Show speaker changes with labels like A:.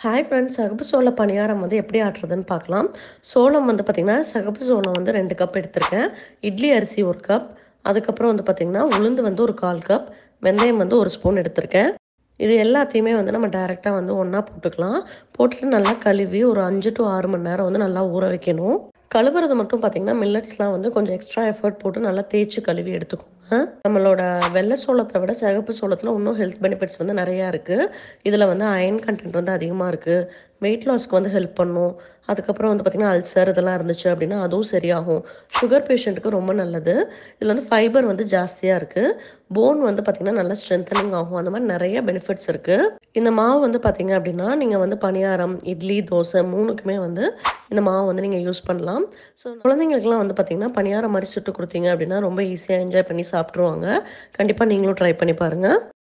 A: hi friends சகப்பு சோள பணியாரம் வந்து எப்படி ஆட்டுறதுன்னு பார்க்கலாம் சோளம் வந்து பார்த்திங்கன்னா சகப்பு சோளம் வந்து ரெண்டு கப் எடுத்திருக்கேன் இட்லி அரிசி ஒரு கப் அதுக்கப்புறம் வந்து பார்த்திங்கன்னா உளுந்து வந்து ஒரு கால் கப் வெந்தயம் வந்து ஒரு ஸ்பூன் எடுத்திருக்கேன் இது எல்லாத்தையுமே வந்து நம்ம டைரெக்டாக வந்து ஒன்றா போட்டுக்கலாம் போட்டுட்டு நல்லா கழுவி ஒரு அஞ்சு டு ஆறு மணி நேரம் வந்து நல்லா ஊற வைக்கணும் கழுவுறது மட்டும் பார்த்திங்கன்னா மில்லட்ஸ்லாம் வந்து கொஞ்சம் எக்ஸ்ட்ரா எஃபர்ட் போட்டு நல்லா தேய்ச்சி கழுவி எடுத்துக்கோங்க நம்மளோட வெள்ளை சோளத்தை விட சிகப்பு சோளத்தில் இன்னும் ஹெல்த் பெனிஃபிட்ஸ் வந்து நிறையா இருக்குது இதில் வந்து அயன் கண்டென்ட் வந்து அதிகமாக இருக்குது வெயிட் லாஸ்க்கு வந்து ஹெல்ப் பண்ணும் அதுக்கப்புறம் வந்து பார்த்திங்கன்னா அல்சர் இதெல்லாம் இருந்துச்சு அப்படின்னா அதுவும் சரியாகும் சுகர் பேஷண்ட்டுக்கு ரொம்ப நல்லது இதில் வந்து ஃபைபர் வந்து ஜாஸ்தியாக இருக்குது போன் வந்து பார்த்திங்கன்னா நல்லா ஸ்ட்ரென்தனிங் ஆகும் அந்த மாதிரி நிறைய பெனிஃபிட்ஸ் இருக்குது இந்த மாவு வந்து பார்த்திங்க அப்படின்னா நீங்கள் வந்து பணியாரம் இட்லி தோசை மூணுக்குமே வந்து இந்த மாவு வந்து நீங்கள் யூஸ் பண்ணலாம் ஸோ குழந்தைங்களுக்குலாம் வந்து பார்த்திங்கன்னா பணியாரம் மாதிரி சுட்டு கொடுத்தீங்க அப்படின்னா ரொம்ப ஈஸியாக என்ஜாய் பண்ணி சாப்பிட்ருவாங்க கண்டிப்பாக நீங்களும் ட்ரை பண்ணி பாருங்கள்